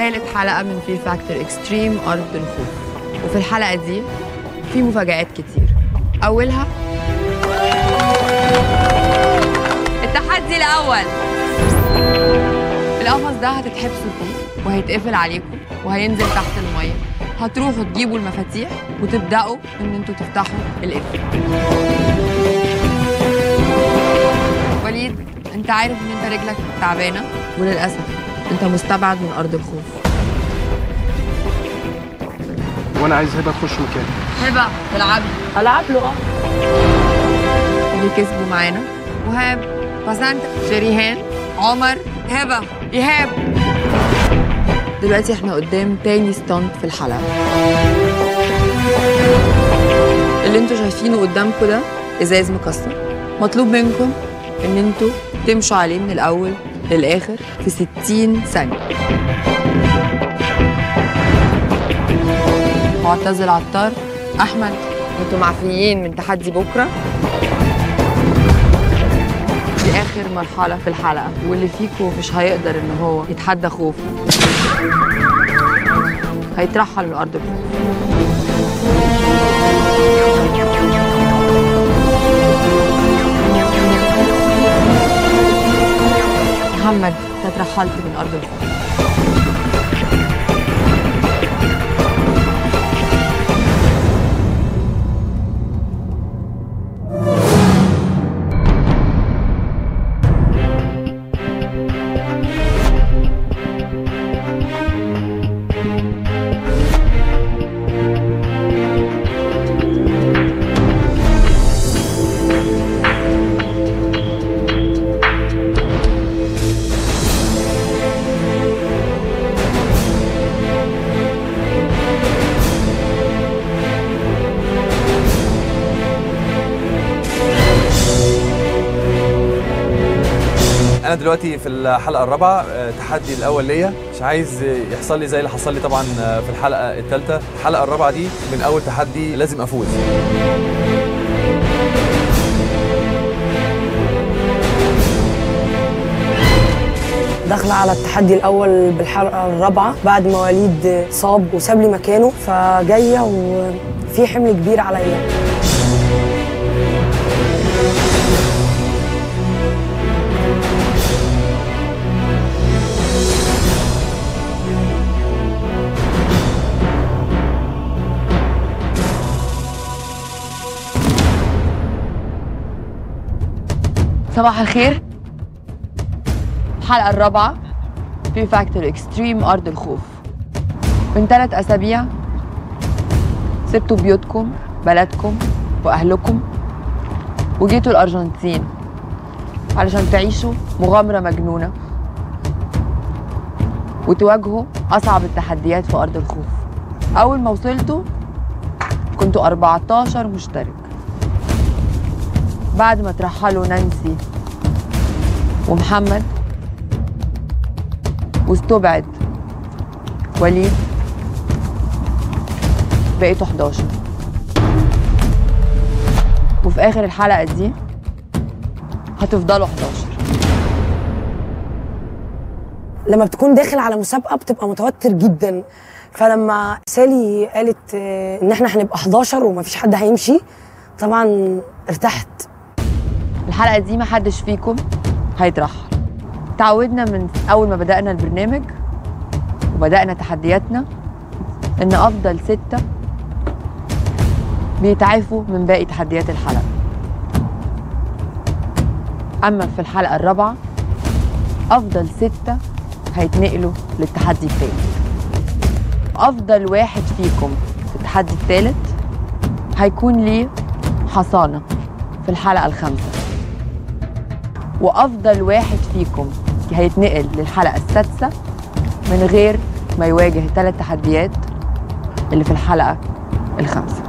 تالت حلقة من في فاكتور اكستريم أرض الخوف وفي الحلقة دي في مفاجآت كتير أولها التحدي الأول القفص ده هتتحبسوا فيه وهيتقفل عليكم وهينزل تحت المية هتروحوا تجيبوا المفاتيح وتبدأوا إن انتوا تفتحوا القفل وليد انت عارف ان انت رجلك تعبانة وللأسف انت مستبعد من أرض الخوف وانا عايز هبه تخش مكاني هبة تلعبي العب له اه اللي كسبوا معانا وهاب بسنت شريهان عمر هبة إيهاب دلوقتي احنا قدام تاني ستانت في الحلقة اللي انتوا شايفينه قدامكم ده ازاز مكسر مطلوب منكم ان انتوا تمشوا عليه من الاول للاخر في 60 ثانية معتز العطار احمد انتوا معفيين من تحدي بكره دي اخر مرحله في الحلقه واللي فيكم مش هيقدر ان هو يتحدى خوفه هيترحل من ارض الخوف محمد انت اترحلت من ارض الخوف انا دلوقتي في الحلقه الرابعه آه، التحدي الاول ليا مش عايز آه، يحصل لي زي اللي حصل لي طبعا آه، في الحلقه الثالثه الحلقه الرابعه دي من اول تحدي لازم افوز داخله على التحدي الاول بالحلقه الرابعه بعد ما وليد صاب وساب لي مكانه فجايه وفي حمل كبير عليا صباح الخير الحلقة الرابعة في فاكتور اكستريم أرض الخوف من ثلاث أسابيع سبتوا بيوتكم بلدكم وأهلكم وجيتوا الأرجنتين علشان تعيشوا مغامرة مجنونة وتواجهوا أصعب التحديات في أرض الخوف أول ما وصلتوا كنتوا 14 مشترك بعد ما ترحلوا نانسي ومحمد واستبعد وليد بقيتوا 11 وفي اخر الحلقه دي هتفضلوا 11 لما بتكون داخل على مسابقه بتبقى متوتر جدا فلما سالي قالت آه، ان احنا هنبقى 11 ومفيش حد هيمشي طبعا ارتحت الحلقه دي ما حدش فيكم هيترحل تعودنا من اول ما بدانا البرنامج وبدانا تحدياتنا ان افضل سته بيتعافوا من باقي تحديات الحلقه اما في الحلقه الرابعه افضل سته هيتنقلوا للتحدي الثالث افضل واحد فيكم في التحدي الثالث هيكون ليه حصانه في الحلقه الخامسه وافضل واحد فيكم هيتنقل للحلقه السادسه من غير ما يواجه ثلاث تحديات اللي في الحلقه الخامسه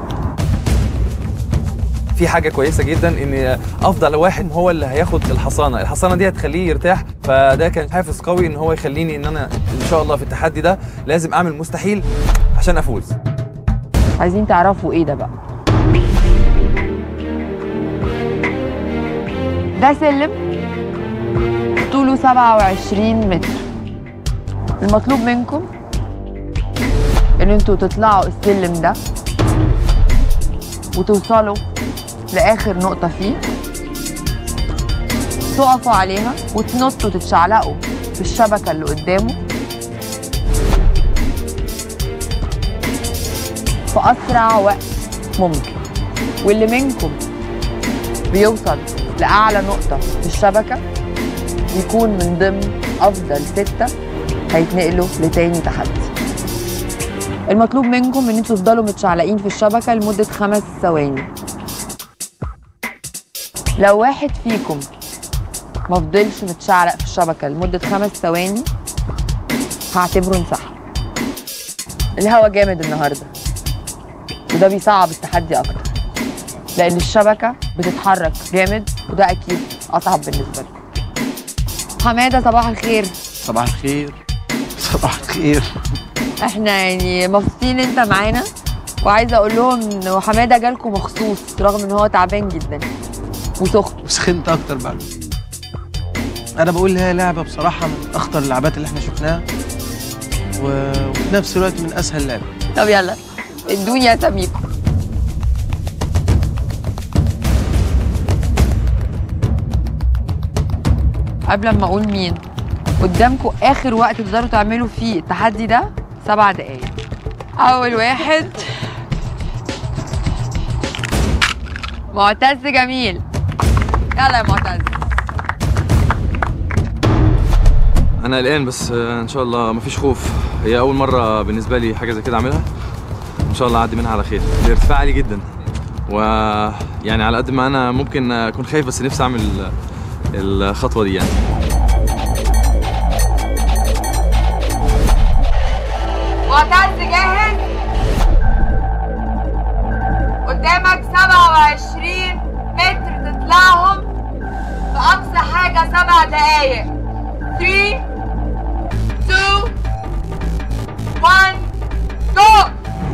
في حاجه كويسه جدا ان افضل واحد هو اللي هياخد الحصانه الحصانه دي هتخليه يرتاح فده كان حافز قوي ان هو يخليني ان انا ان شاء الله في التحدي ده لازم اعمل مستحيل عشان افوز عايزين تعرفوا ايه ده بقى ده سلم طوله 27 متر المطلوب منكم ان انتوا تطلعوا السلم ده وتوصلوا لاخر نقطه فيه تقفوا عليها وتنطوا تتشعلقوا في الشبكه اللي قدامه في اسرع وقت ممكن واللي منكم بيوصل لاعلى نقطه في الشبكه يكون من ضمن افضل سته هيتنقلوا لتاني تحدي المطلوب منكم ان انتوا تفضلوا متشعلقين في الشبكه لمده خمس ثواني لو واحد فيكم ما فضلش متشعلق في الشبكه لمده خمس ثواني هعتبره انسحب الهوا جامد النهارده وده بيصعب التحدي اكتر لان الشبكه بتتحرك جامد وده اكيد اصعب بالنسبه لكم حماده صباح الخير صباح الخير صباح الخير احنا يعني مبسوطين انت معانا وعايزه اقول لهم ان حماده جالكم مخصوص رغم ان هو تعبان جدا وسخن وسخنت اكتر بقى انا بقول هي لعبه بصراحه من اخطر اللعبات اللي احنا شفناها و... وفي نفس الوقت من اسهل لعبه طب يلا ادوني اساميكم قبل ما اقول مين قدامكم اخر وقت تقدروا تعملوا فيه التحدي ده سبع دقايق اول واحد معتز جميل يلا يا معتز انا قلقان بس آه، ان شاء الله مفيش خوف هي اول مره بالنسبه لي حاجه زي كده اعملها ان شاء الله اعدي منها على خير الارتفاع عالي جدا ويعني على قد ما انا ممكن اكون خايف بس نفسي اعمل الخطوه دي يعني معتز جاهز قدامك 27 متر تطلعهم في اقصى حاجه سبع دقايق 3 2 1 جو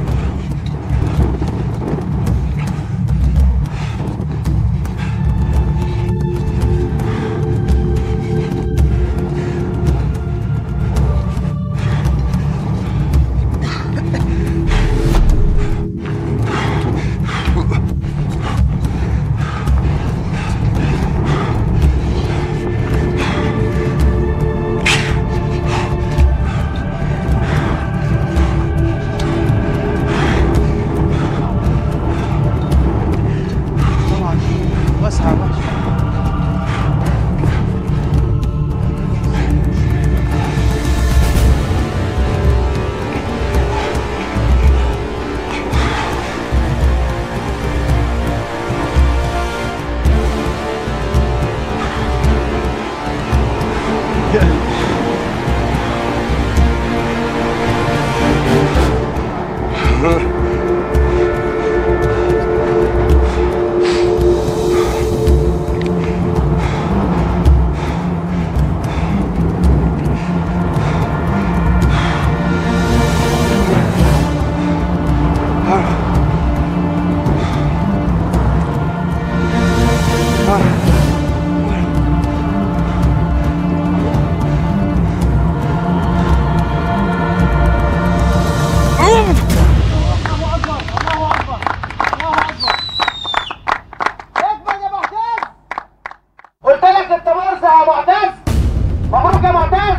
واسعه وحشه اكبر يا معتز قلت لك انت مرزع يا معتز مبروك يا معتز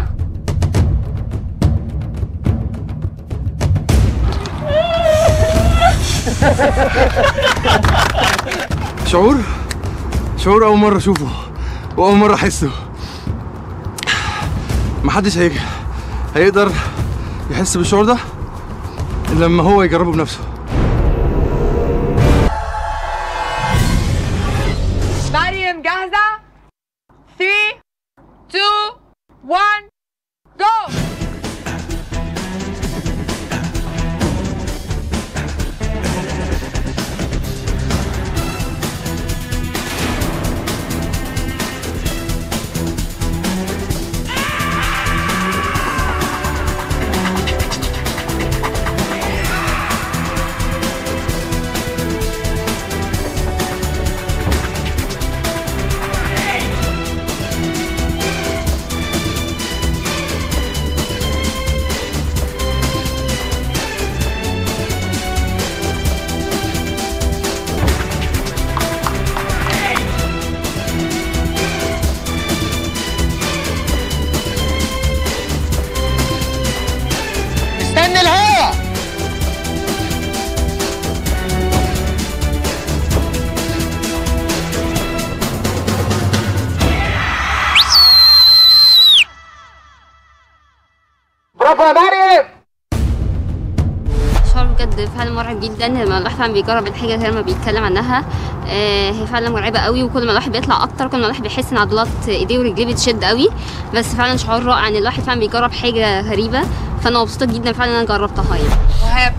شعور شعور اول مره اشوفه واول مره احسه محدش هي... هيقدر يحس بالشعور ده الا لما هو يجربه بنفسه مريم جاهزه 3 2 1 جو برافو يا مريم شعور بجد فعلا مرعب جدا لما الواحد فعلا بيجرب الحاجه غير ما بيتكلم عنها آه هي فعلا مرعبه قوي وكل ما الواحد بيطلع اكتر كل ما الواحد بيحس ان عضلات ايديه ورجليه بتشد قوي بس فعلا شعور رائع ان الواحد فعلا بيجرب حاجه غريبه فانا مبسوطه جدا فعلا ان انا جربتها يعني وهاب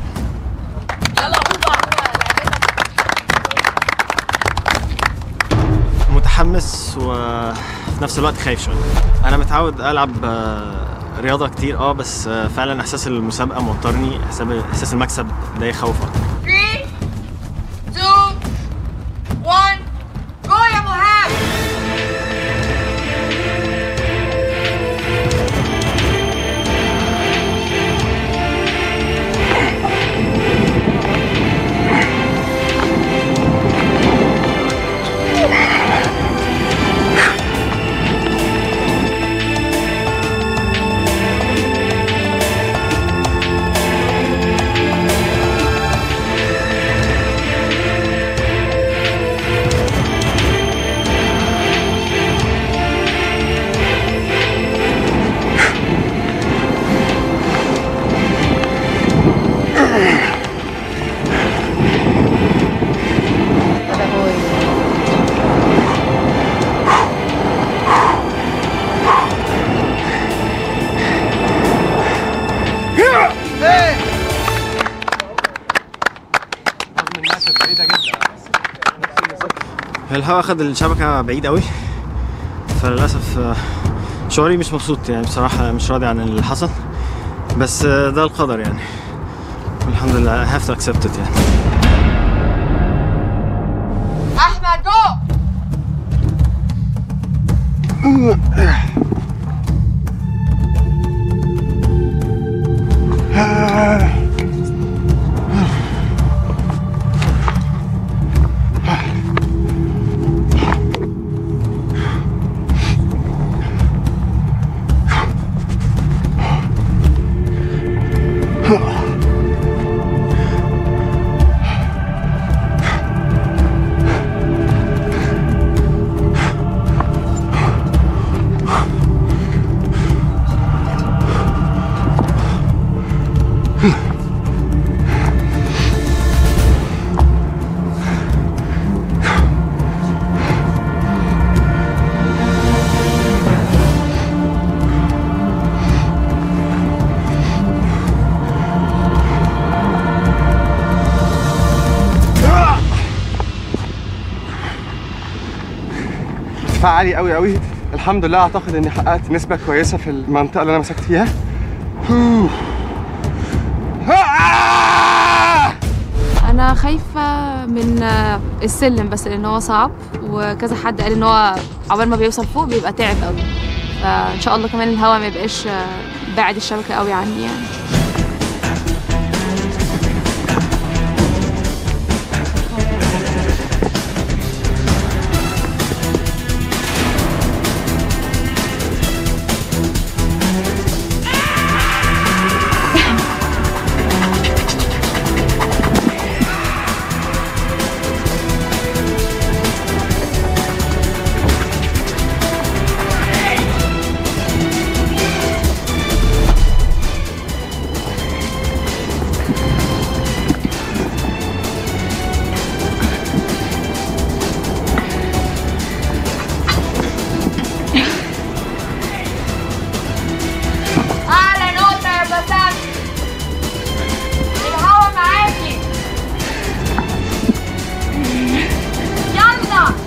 متحمس وفي نفس الوقت خايف شويه انا متعود العب آه، رياضه كتير اه بس آه، فعلا احساس المسابقه موترني حساب احساس المكسب ده يخوف اكتر 3 2 1 جو يا مهاب الهوا اخد الشبكه بعيد قوي فللاسف آه، شعوري مش مبسوط يعني بصراحه مش راضي عن اللي حصل بس آه، ده القدر يعني الحمد لله I have to accept it يعني احمد جو ارتفاع عالي قوي قوي الحمد لله اعتقد اني حققت نسبه كويسه في المنطقه اللي انا مسكت فيها هو. آه! انا خايفه من آه، السلم بس لان هو صعب وكذا حد قال ان هو عقبال ما بيوصل فوق بيبقى تعب قوي فان شاء الله كمان الهواء ما يبقاش آه، باعد الشبكه قوي عني يعني اعلى نقطة يا بسام الهوا معاكي يلا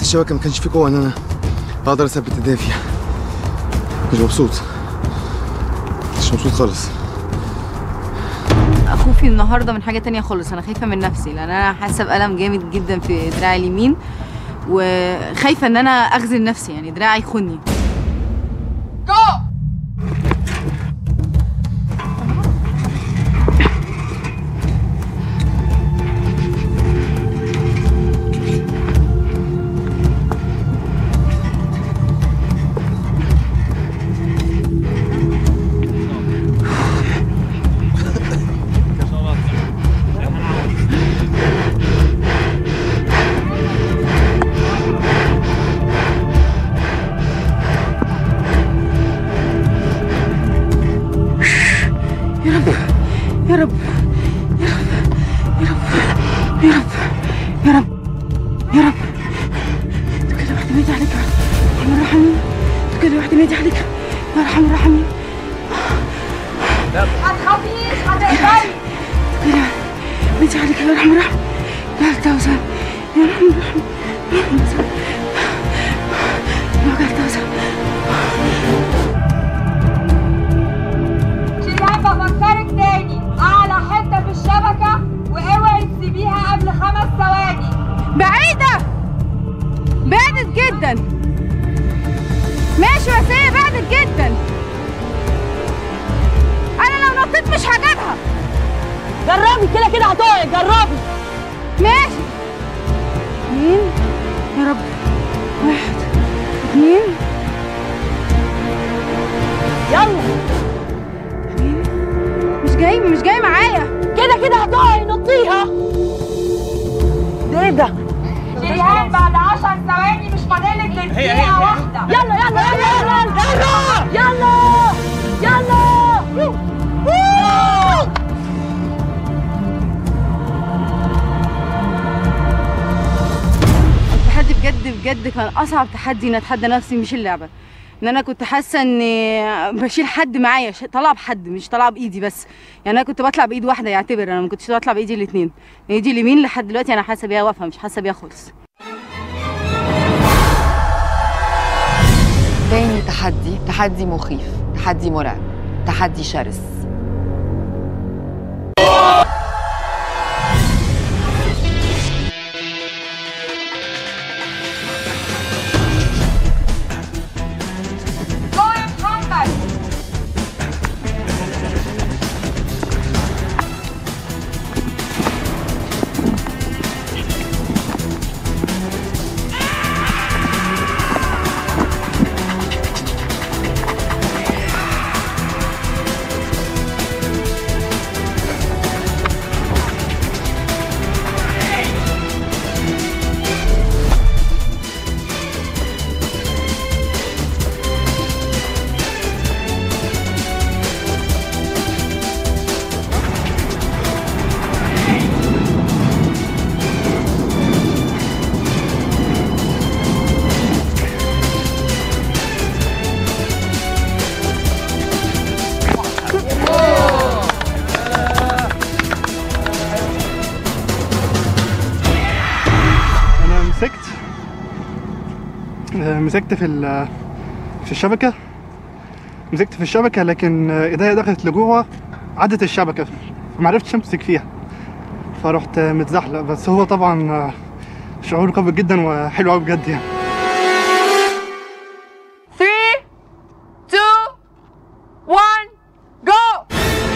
الشبكه ما كانش في قوه ان انا اقدر اثبت ايديا فيها مش مبسوط مش مبسوط خالص خوفي النهارده من حاجه تانية خالص انا خايفه من نفسي لان انا حاسه بالم جامد جدا في دراعي اليمين وخايفه ان انا اخذل نفسي يعني دراعي يخني يا رب يا رب يا رب يا رب يا رب يا رب كده واحدة ميتة عليك يا رحمن الرحيم كده واحدة ميتة عليك يا رحمن الرحيم ما تخافيش هتقدري كده ميتة عليك يا رحمن الرحيم يا توزن يا رحمن الرحيم يا رحمن الرحيم يا توزن شيهان بفكرك تاني اعلى حته في الشبكه واوعي تسيبيها قبل خمس ثواني بعيدة بعدت جدا ماشي بس هي بعدت جدا انا لو نطيت مش هجيبها جربي كده كده هتقعي جربي ماشي اتنين يا رب واحد اتنين يلا مش جاي مش جاي معايا كده كده هتقعي نطيها ده ايه ده شيهان بعد 10 ثواني مش فاضلك غير دقيقه واحده يلا يلا يلا يلا يلا يلا يلا التحدي بجد بجد كان اصعب تحدي ان اتحدى نفسي مش اللعبه ان انا كنت حاسه اني بشيل حد معايا ش- طالعه بحد مش طالعه بايدي بس يعني انا كنت بطلع بايد واحده يعتبر انا ما كنتش بطلع بايدي الاثنين ايدي اليمين لحد دلوقتي انا حاسه بيها واقفه مش حاسه بيها خالص تاني تحدي تحدي مخيف تحدي مرعب تحدي شرس جو يا محمد انا مسكت آه، مسكت في ال- في الشبكه مسكت في الشبكه لكن آه، ايديا دخلت لجوه عدت الشبكه فما عرفتش امسك فيها فرحت آه، متزحلق بس هو طبعا آه، شعور قوي جدا وحلو قوي بجد يعني 3 2 1 جو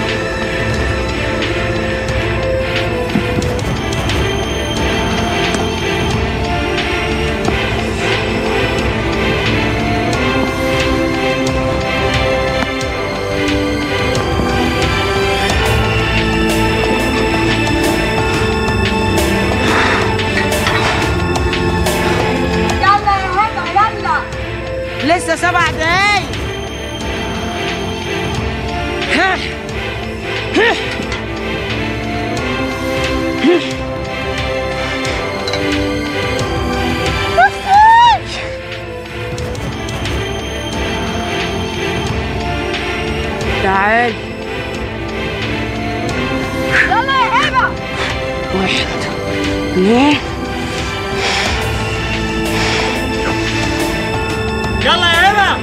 يلا يا هبه يلا لسه سبع دقايق ها. ها. تعال يلا يا هبه واحد اثنين يلا يا هبه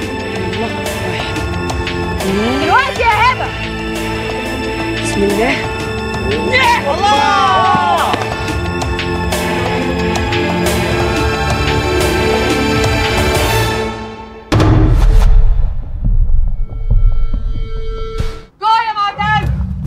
دلوقتي يا هبه بسم الله الله جو يا معتز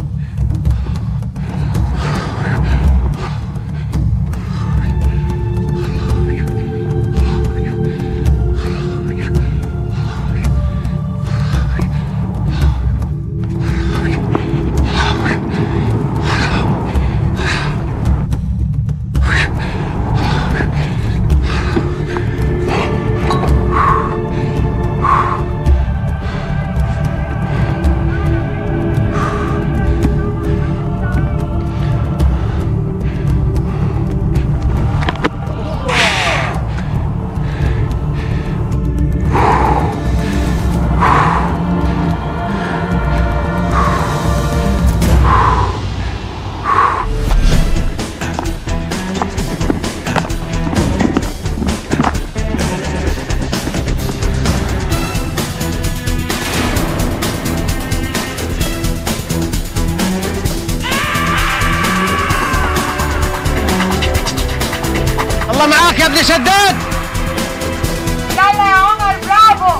الله معاك يا ابن شداد يلا يا عمر برافو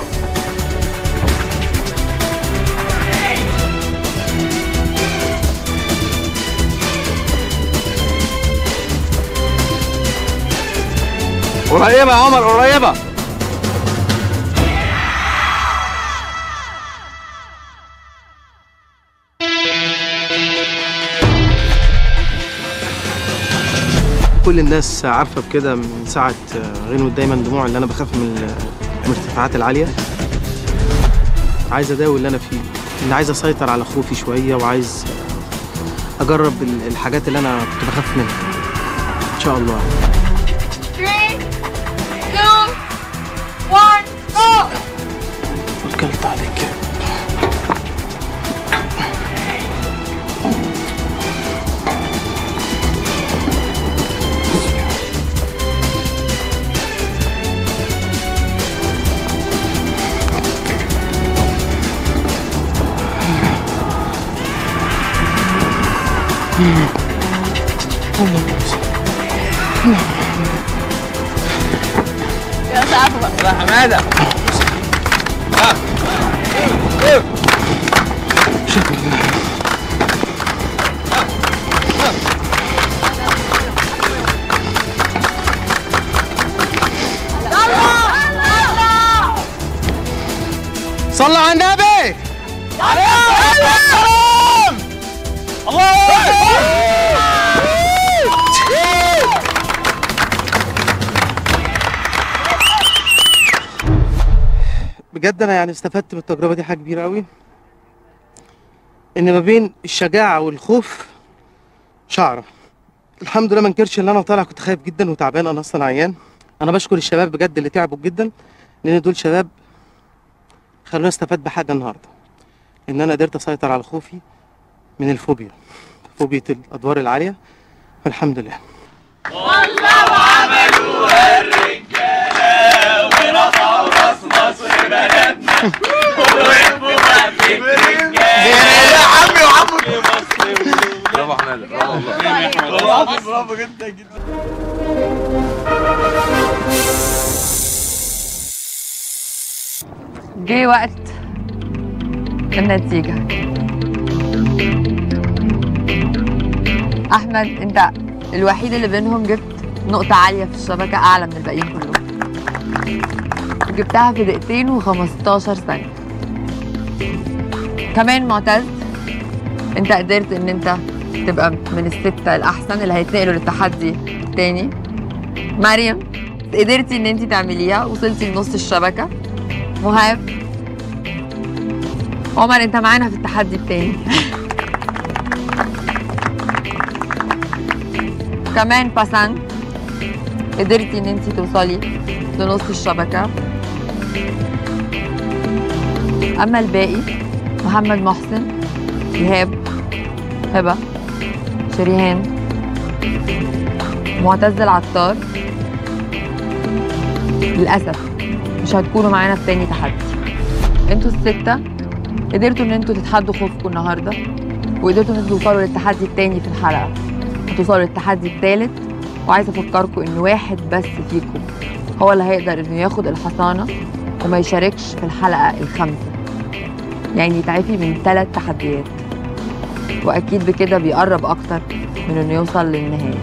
قريبة يا عمر قريبة كل الناس عارفه بكده من ساعه غنوة دايما دموع اللي انا بخاف من المرتفعات العاليه عايز اداوي اللي انا فيه ان عايز اسيطر على خوفي شويه وعايز اجرب ال- الحاجات اللي انا كنت بخاف منها ان شاء الله 3 2 1 جو توكلت عليك يا سقف بقى حماده صلوا على النبي بجد انا يعني استفدت من التجربه دي حاجه كبيره قوي ان ما بين الشجاعه والخوف شعره الحمد لله ما انكرش ان انا طالع كنت خايف جدا وتعبان انا اصلا عيان انا بشكر الشباب بجد اللي تعبوا جدا لان دول شباب خلوني استفاد بحاجه النهارده ان انا قدرت اسيطر على خوفي من الفوبيا فوبيا الادوار العاليه والحمد لله والله وعملوها الرجاله ورفعوا راس مصر بلدنا ووقفوا واقفين رجاله يا عمي وعمو برافو حماده برافو برافو برافو جدا جدا جه وقت النتيجة أحمد أنت الوحيد اللي بينهم جبت نقطة عالية في الشبكة أعلى من الباقيين كلهم جبتها في دقيقتين و15 ثانية كمان معتز أنت قدرت إن أنت تبقى من الستة الأحسن اللي هيتنقلوا للتحدي التاني مريم قدرتي إن أنت تعمليها وصلتي لنص الشبكة مهاب عمر انت معانا في التحدي التاني كمان باسان قدرتي ان انت توصلي لنص الشبكة اما الباقي محمد محسن ايهاب هبة شريهان معتز العطار للأسف مش مش هتكونوا معانا في تاني تحدي انتوا الستة قدرتوا ان انتوا تتحدوا خوفكم النهارده وقدرتوا ان انتوا توصلوا للتحدي التاني في الحلقة هتوصلوا للتحدي التالت وعايزة افكركم ان واحد بس فيكم هو اللي هيقدر انه ياخد الحصانة وما يشاركش في الحلقة الخامسة يعني يتعافي من ثلاث تحديات واكيد بكده بيقرب اكتر من انه يوصل للنهايه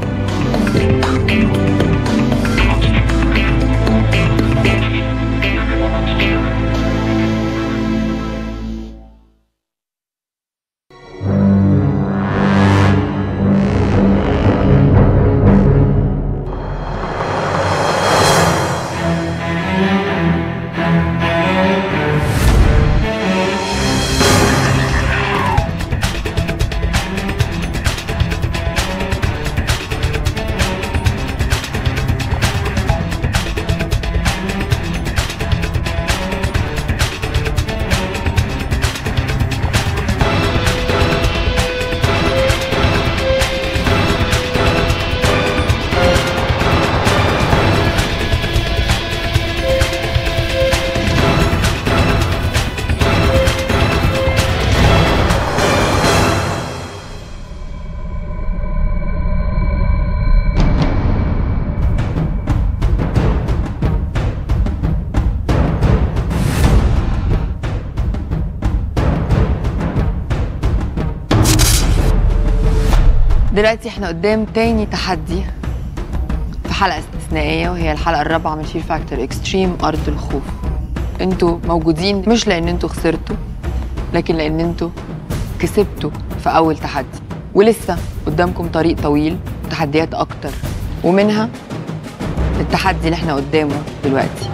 دلوقتي احنا قدام تاني تحدي في حلقة استثنائية وهي الحلقة الرابعة من فير فاكتور اكستريم أرض الخوف انتوا موجودين مش لأن انتوا خسرتوا لكن لأن انتوا كسبتوا في أول تحدي ولسه قدامكم طريق طويل وتحديات أكتر ومنها التحدي اللي احنا قدامه دلوقتي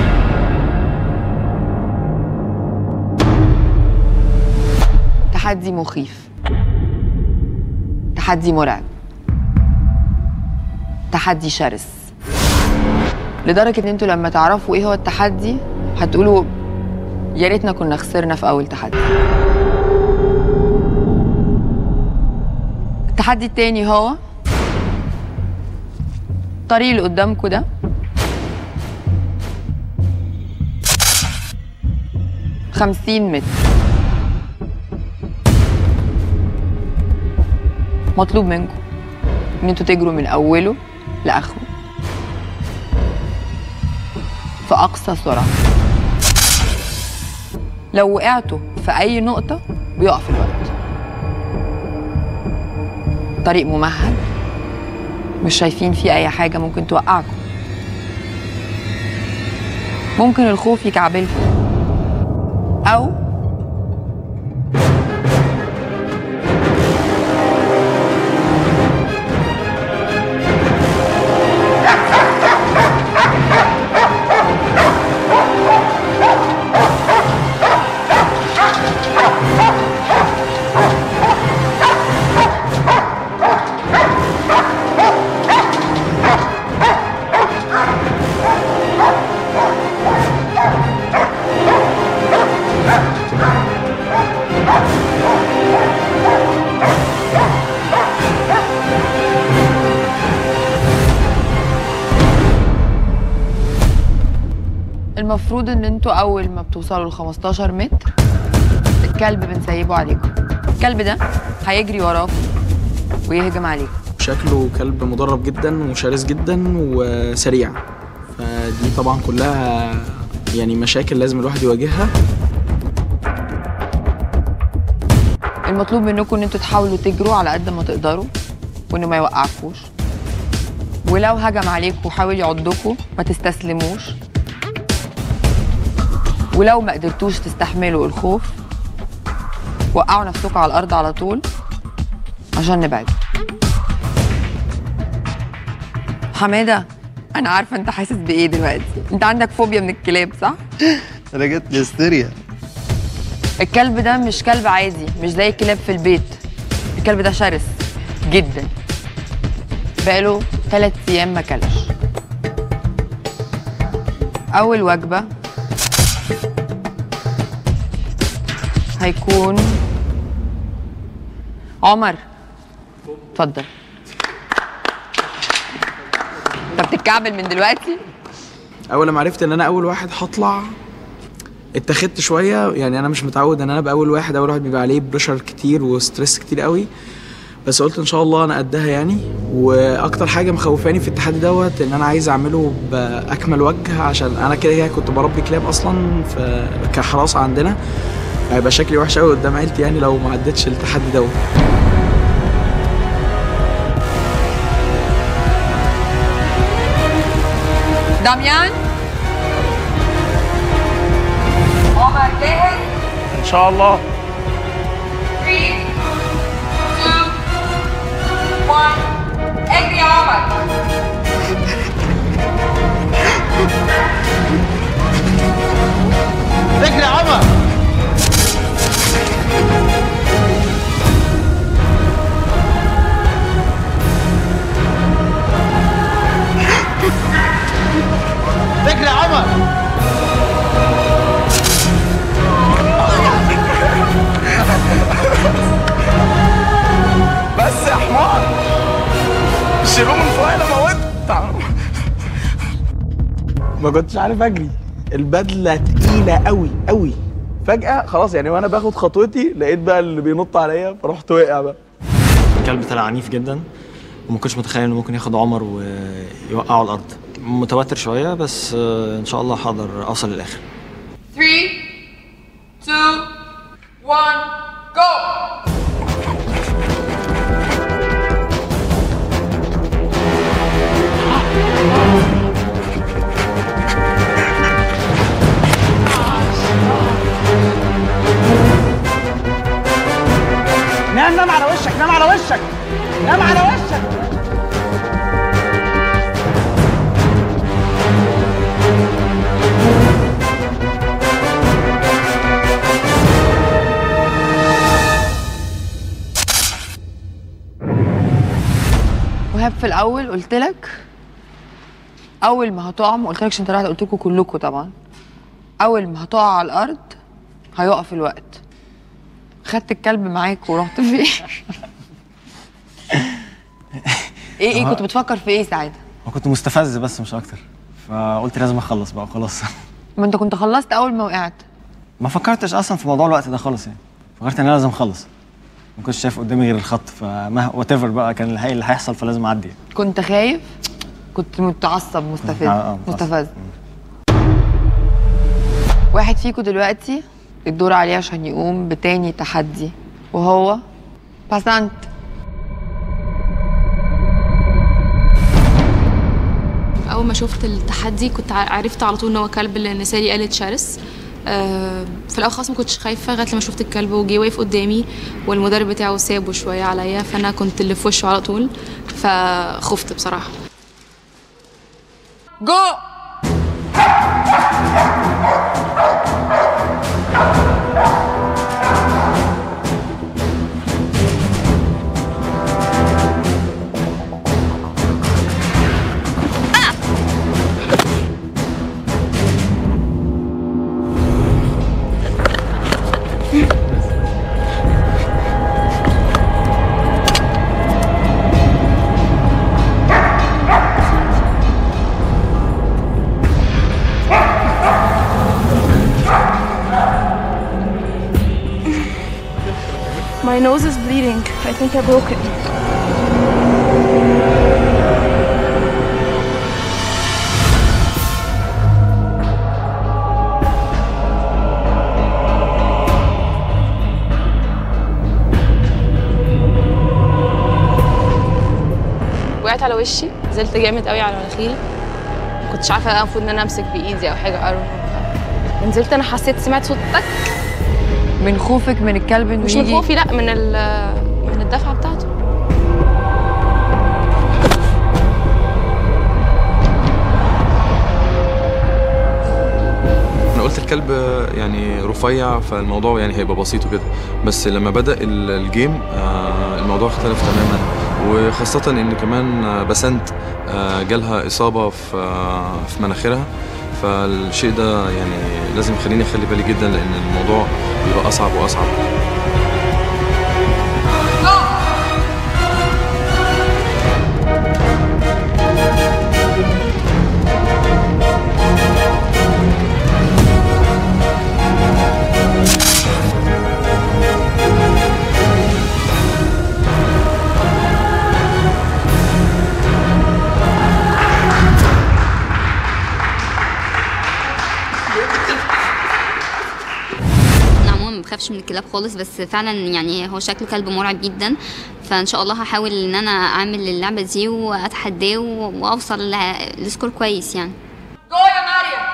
تحدي مخيف تحدي مرعب تحدي شرس لدرجة ان انتوا لما تعرفوا ايه هو التحدي هتقولوا يا ريتنا كنا خسرنا في اول تحدي التحدي التاني هو الطريق اللي قدامكوا ده خمسين متر مطلوب منكم ان انتوا تجروا من اوله لاخره في اقصى سرعه لو وقعتوا في اي نقطه بيقف الوقت طريق ممهد مش شايفين فيه اي حاجه ممكن توقعكم ممكن الخوف يكعبلكم او المفروض ان انتوا اول ما بتوصلوا ل 15 متر الكلب بنسيبه عليكم الكلب ده هيجري وراكم ويهجم عليكم شكله كلب مدرب جدا وشرس جدا وسريع فدي طبعا كلها يعني مشاكل لازم الواحد يواجهها المطلوب منكم ان انتوا تحاولوا تجروا على قد ما تقدروا وانه ما يوقعكوش ولو هجم عليكم وحاول يعضكم ما تستسلموش ولو ما قدرتوش تستحملوا الخوف وقعوا نفسكم على الارض على طول عشان نبعد حماده انا عارفه انت حاسس بايه دلوقتي انت عندك فوبيا من الكلاب صح انا جت لي هستيريا الكلب ده مش كلب عادي مش زي الكلاب في البيت الكلب ده شرس جدا بقاله ثلاث ايام ما كلش اول وجبه هيكون عمر اتفضل انت بتتكعبل من دلوقتي اول لما عرفت ان انا اول واحد هطلع اتخذت شويه يعني انا مش متعود ان انا ابقى اول واحد اول واحد بيبقى عليه بريشر كتير وستريس كتير قوي بس قلت ان شاء الله انا قدها يعني واكتر حاجه مخوفاني في التحدي دوت ان انا عايز اعمله باكمل وجه عشان انا كده كده كنت بربي كلاب اصلا في كحراسه عندنا هيبقى شكلي وحش قوي قدام عيلتي يعني لو ما عدتش التحدي دوت داميان عمر جاهز ان شاء الله 3 2 1 اجري يا عمر اجري يا عمر اجري يا عمر بس يا حمار شيلوه من فوق انا موت ما كنتش عارف اجري البدله تقيله قوي قوي فجاه خلاص يعني وانا باخد خطوتي لقيت بقى اللي بينط عليا فرحت واقع بقى الكلب طلع عنيف جدا وما كنتش متخيل انه ممكن ياخد عمر ويوقعه على الارض متوتر شويه بس آه، ان شاء الله هقدر اوصل للاخر 3 2 1 جو نام نام على وشك نام على وشك نام على وشك وهاب في الاول قلت لك اول ما هتقع ما قلتلكش انت رحت قلت لكم كلكم طبعا اول ما هتقع على الارض هيقف الوقت خدت الكلب معاك ورحت فين ايه ايه كنت بتفكر في ايه ساعتها وكنت مستفز بس مش اكتر فقلت لازم اخلص بقى وخلاص ما انت كنت خلصت اول ما وقعت ما فكرتش اصلا في موضوع الوقت ده خالص يعني فكرت ان انا لازم اخلص ما كنتش شايف قدامي غير الخط فما وات ايفر بقى كان اللي هي- اللي هيحصل فلازم اعدي كنت خايف كنت متعصب مستفز آه، آه، متعصب. مستفز واحد فيكم دلوقتي الدور عليه عشان يقوم بتاني تحدي وهو باسانت اول ما شفت التحدي كنت ع- عرفت على طول ان هو كلب لان سالي قالت شرس آه، في الاول خالص ما كنتش خايفه لغايه لما شفت الكلب وجي واقف قدامي والمدرب بتاعه سابه شويه عليا فانا كنت اللي في وشه على طول فخفت بصراحه جو My nose is bleeding. I think I broke it. وقعت على وشي نزلت جامد قوي على مناخيري ما كنتش عارفه بقى المفروض ان انا امسك بايدي او حاجه اروح نزلت انا حسيت سمعت صوت تك من خوفك من الكلب انه مش يجي من خوفي لا من ال- من الدفعه بتاعته انا قلت الكلب يعني رفيع فالموضوع يعني هيبقى بسيط وكده بس لما بدا ال- الجيم آه، الموضوع اختلف تماما وخاصه ان كمان آه، بسنت آه، جالها اصابه في آه، في مناخيرها فالشيء ده يعني لازم يخليني اخلي بالي جدا لان الموضوع بيبقى اصعب واصعب بخافش من الكلاب خالص بس فعلا يعني هو شكله كلب مرعب جدا فان شاء الله هحاول ان انا اعمل اللعبه دي واتحداه و- واوصل ل- لسكور كويس يعني جو يا مريم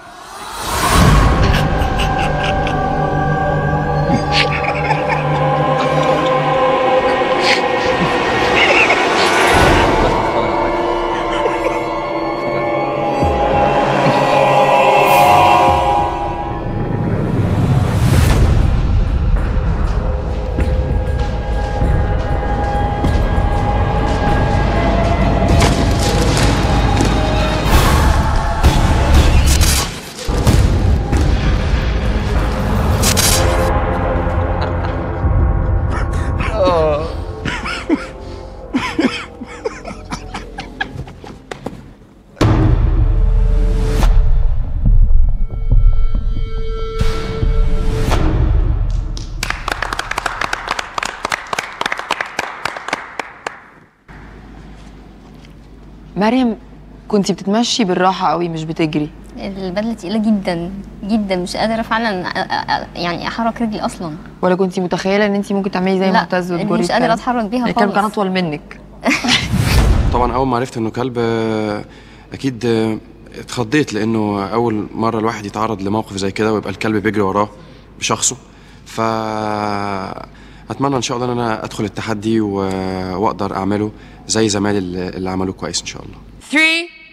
مريم كنتي بتتمشي بالراحه قوي مش بتجري البدله تقيله جدا جدا مش قادره فعلا أ- أ- يعني احرك رجلي اصلا ولا كنتي متخيله ان انت ممكن تعملي زي لا، معتز إني وتجري مش قادرة الكلب؟ أتحرك بيها الكلب كان خالص. اطول منك طبعا اول ما عرفت انه كلب آه، اكيد آه، اتخضيت لانه اول مره الواحد يتعرض لموقف زي كده ويبقى الكلب بيجري وراه بشخصه ف اتمنى ان شاء الله ان انا ادخل التحدي و... واقدر اعمله زي زمايلي اللي اللي عملوه كويس ان شاء الله 3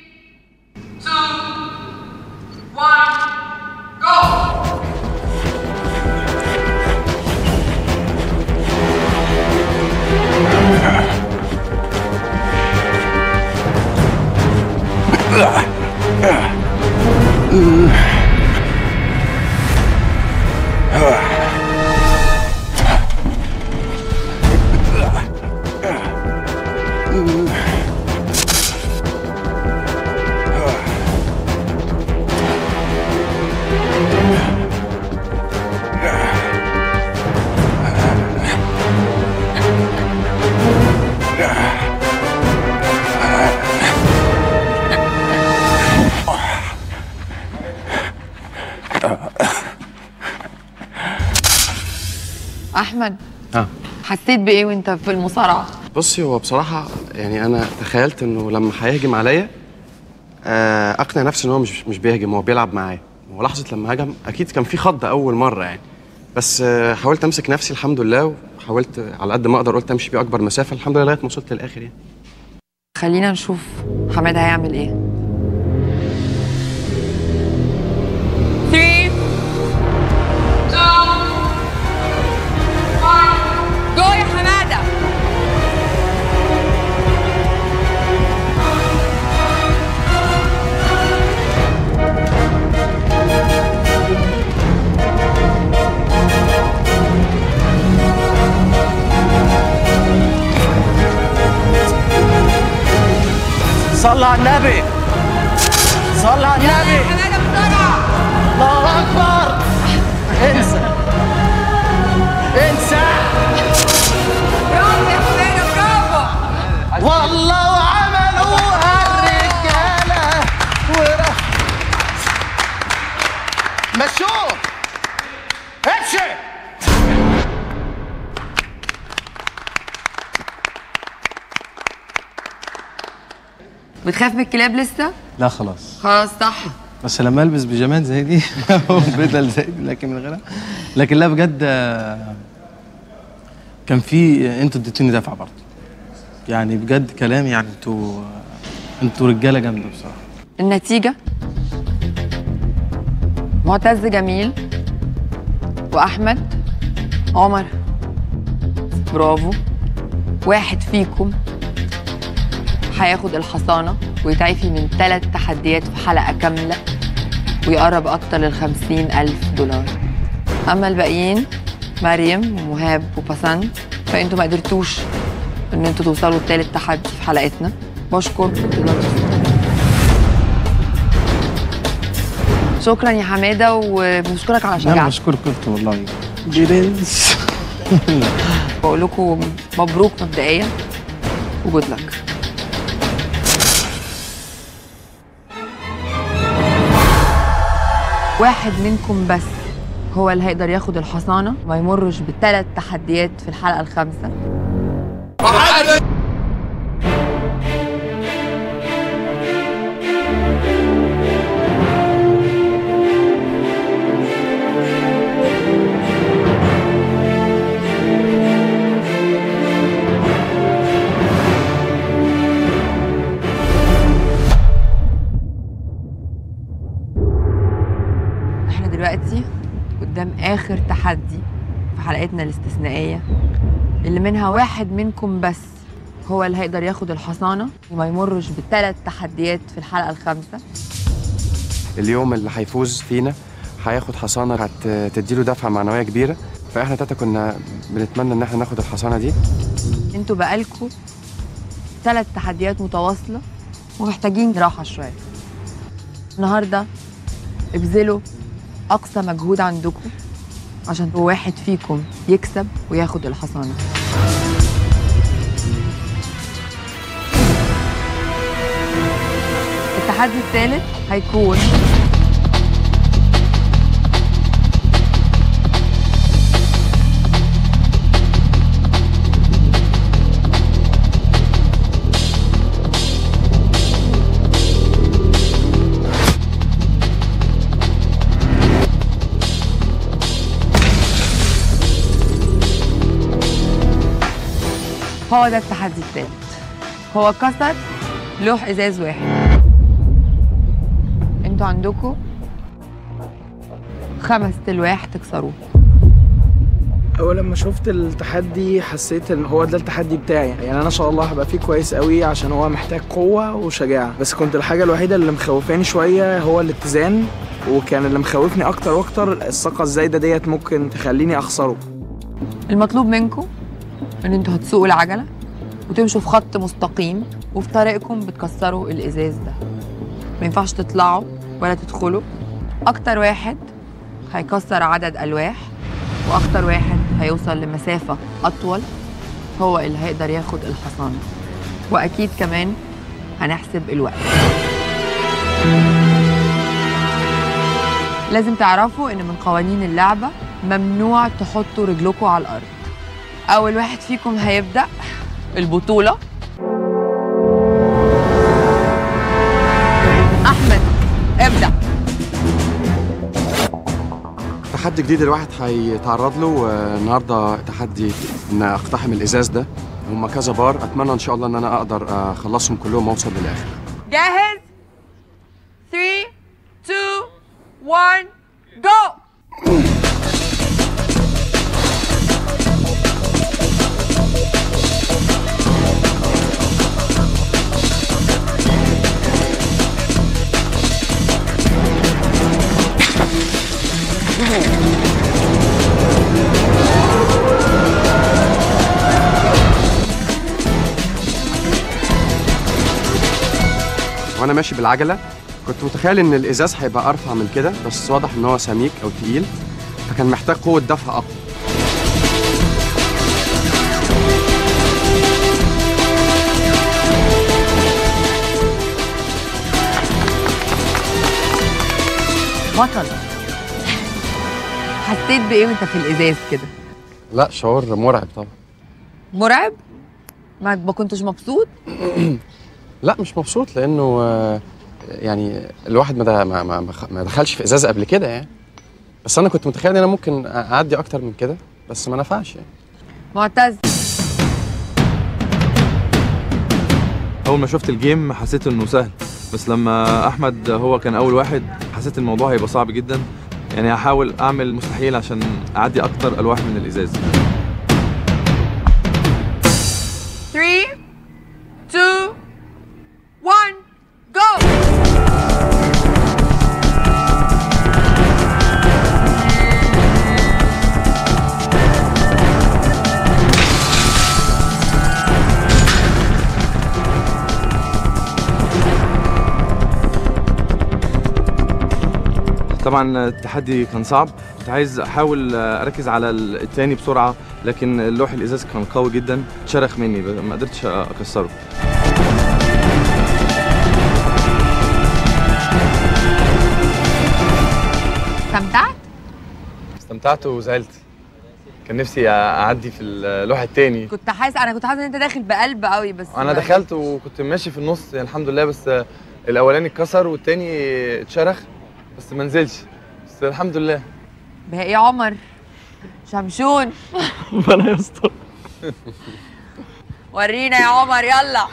1 جو احمد اه حسيت بايه وانت في المصارعه بصي هو بصراحه يعني انا تخيلت انه لما هيهجم عليا آه، اقنع نفسي ان هو مش مش بيهجم هو بيلعب معايا ولحظه لما هجم اكيد كان في خض اول مره يعني بس آه، حاولت امسك نفسي الحمد لله وحاولت على قد ما اقدر قلت امشي بيه اكبر مسافه الحمد لله لغايه ما وصلت للاخر يعني خلينا نشوف حماد هيعمل ايه 3 2 1 جو يا حماده صلى على النبي صلى على النبي الله اكبر انسى انسى برافو يا حماده برافو والله وعملوها الرجاله ورا مشوه امشي بتخاف من الكلاب لسه لا خلاص خلاص صح بس لما البس بيجامات زي دي وبدل زي دي لكن من غيرها لكن لا بجد آه، كان في انتوا اديتوني دفعه برضه يعني بجد كلام يعني انتوا انتوا رجاله جامده بصراحه النتيجة معتز جميل وأحمد عمر برافو واحد فيكم هياخد الحصانة ويتعفي من ثلاث تحديات في حلقة كاملة ويقرب أكتر لل ألف دولار أما الباقيين مريم ومهاب وبسنت فأنتوا ما قدرتوش إن أنتوا توصلوا لتالت تحدي في حلقتنا بشكركم شكرا يا حماده وبنشكرك على لا شجاعتك بشكرك كنت والله برنس بقول لكم مبروك مبدئيا وجود لك واحد منكم بس هو اللي هيقدر ياخد الحصانة وما يمرش بالثلاث تحديات في الحلقة الخامسة احنا دلوقتي قدام آخر تحدي في حلقتنا الاستثنائية اللي منها واحد منكم بس هو اللي هيقدر ياخد الحصانة وما يمرش بالثلاث تحديات في الحلقة الخامسة اليوم اللي هيفوز فينا هياخد حصانه هتديله دفعه معنويه كبيره فاحنا تاتا كنا بنتمنى ان احنا ناخد الحصانه دي انتوا بقالكوا ثلاث تحديات متواصلة ومحتاجين راحة شوية النهاردة ابذلوا أقصى مجهود عندكم عشان واحد فيكم يكسب وياخد الحصانة التحدي الثالث هيكون هو ده التحدي الثالث هو كسر لوح ازاز واحد انتوا عندكم خمس تلواح تكسروه اول لما شفت التحدي حسيت ان هو ده التحدي بتاعي يعني انا ان شاء الله هبقى فيه كويس قوي عشان هو محتاج قوه وشجاعه بس كنت الحاجه الوحيده اللي مخوفاني شويه هو الاتزان وكان اللي مخوفني اكتر واكتر الثقه الزايده ديت ممكن تخليني اخسره المطلوب منكم ان انتوا هتسوقوا العجله وتمشوا في خط مستقيم وفي طريقكم بتكسروا الازاز ده ما ينفعش تطلعوا ولا تدخلوا اكتر واحد هيكسر عدد الواح واكتر واحد هيوصل لمسافه اطول هو اللي هيقدر ياخد الحصانه واكيد كمان هنحسب الوقت لازم تعرفوا ان من قوانين اللعبه ممنوع تحطوا رجلكم على الارض اول واحد فيكم هيبدا البطوله احمد ابدا تحدي جديد الواحد هيتعرض له والنهارده تحدي ان اقتحم الازاز ده هم كذا بار اتمنى ان شاء الله ان انا اقدر اخلصهم كلهم واوصل للاخر جاهز 3 2 1 جو وانا ماشي بالعجله كنت متخيل ان الازاز هيبقى ارفع من كده بس واضح ان هو سميك او تقيل فكان محتاج قوه دفع اقوى بطل حسيت بايه وانت في الازاز كده لا شعور مرعب طبعا مرعب ما ما كنتش مبسوط لا مش مبسوط لانه آه، يعني الواحد ما ده- ما- ما ما دخلش في ازاز قبل كده يعني بس انا كنت متخيل ان انا ممكن اعدي اكتر من كده بس ما نفعش يعني معتز اول ما شفت الجيم حسيت انه سهل بس لما احمد هو كان اول واحد حسيت الموضوع هيبقى صعب جدا يعني هحاول اعمل مستحيل عشان اعدي اكتر الواح من الازاز 3 2 1 جو طبعا التحدي كان صعب كنت عايز احاول اركز على التاني بسرعه لكن اللوح الازاز كان قوي جدا شرخ مني ما قدرتش اكسره استمتعت؟ استمتعت وزعلت كان نفسي اعدي في اللوح التاني كنت حاسس انا كنت حاسس ان انت داخل بقلب قوي بس انا دخلت وكنت ماشي في النص يعني الحمد لله بس الاولاني اتكسر والتاني اتشرخ بس ما نزلش بس الحمد لله بقى ايه عمر شمشون ربنا يستر ورينا يا عمر يلا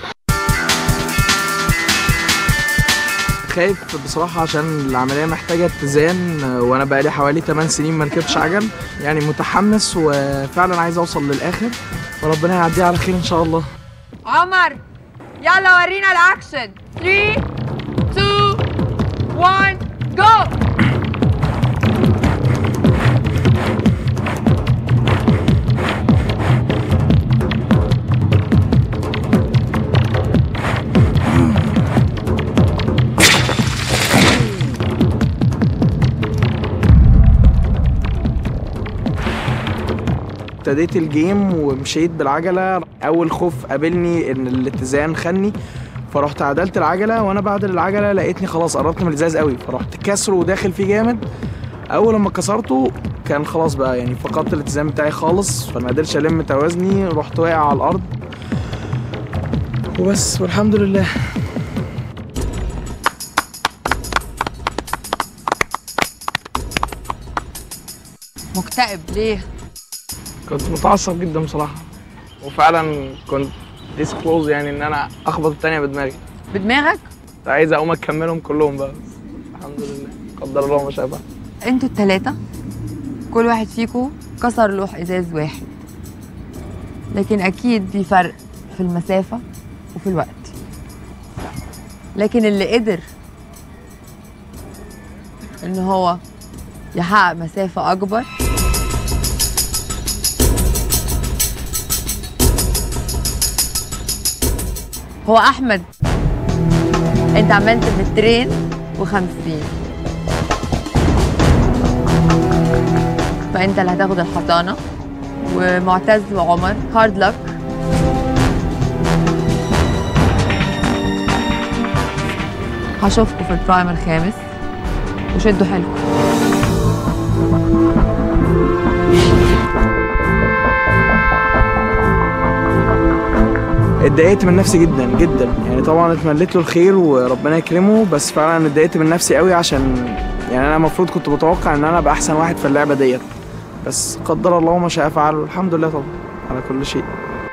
خايف بصراحة عشان العملية محتاجة اتزان وانا بقالي حوالي 8 سنين ما ركبتش عجل يعني متحمس وفعلا عايز اوصل للاخر وربنا يعديها على خير ان شاء الله عمر يلا ورينا الاكشن 3 2 1 جو ابتديت الجيم ومشيت بالعجلة أول خوف قابلني إن الاتزان خني فرحت عدلت العجلة وأنا بعدل العجلة لقيتني خلاص قربت من الإزاز قوي فرحت كسره وداخل فيه جامد أول لما كسرته كان خلاص بقى يعني فقدت الاتزان بتاعي خالص فما قدرتش ألم توازني رحت واقع على الأرض وبس والحمد لله مكتئب ليه؟ كنت متعصب جدا بصراحة وفعلا كنت ديس كلوز يعني ان انا اخبط التانية بدماغي بدماغك؟ كنت عايز اقوم اكملهم كلهم بقى بس الحمد لله قدر الله ما شاء فعل انتوا التلاتة كل واحد فيكم كسر لوح ازاز واحد لكن اكيد في فرق في المسافة وفي الوقت لكن اللي قدر ان هو يحقق مسافة اكبر هو احمد انت عملت مترين وخمسين فانت اللي هتاخد الحضانه ومعتز وعمر هارد لك هشوفكم في البرايم الخامس وشدوا حيلكم اتضايقت من نفسي جدا جدا يعني طبعا اتمنيت له الخير وربنا يكرمه بس فعلا اتضايقت من نفسي قوي عشان يعني انا المفروض كنت متوقع ان انا ابقى احسن واحد في اللعبه ديت بس قدر الله ما شاء فعل والحمد لله طبعا على كل شيء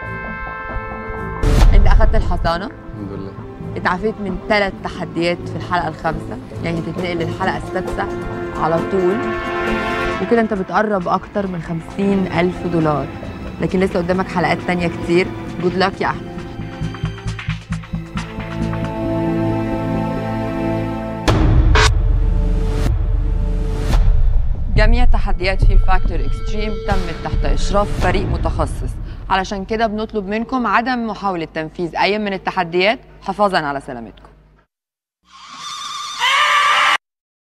انت اخدت الحضانه الحمد لله اتعافيت من ثلاث تحديات في الحلقه الخامسه يعني تتنقل للحلقه السادسه على طول وكده انت بتقرب اكتر من خمسين الف دولار لكن لسه قدامك حلقات تانية كتير جود لك يا احمد جميع تحديات في فاكتور اكستريم تمت تحت اشراف فريق متخصص علشان كده بنطلب منكم عدم محاولة تنفيذ اي من التحديات حفاظا على سلامتكم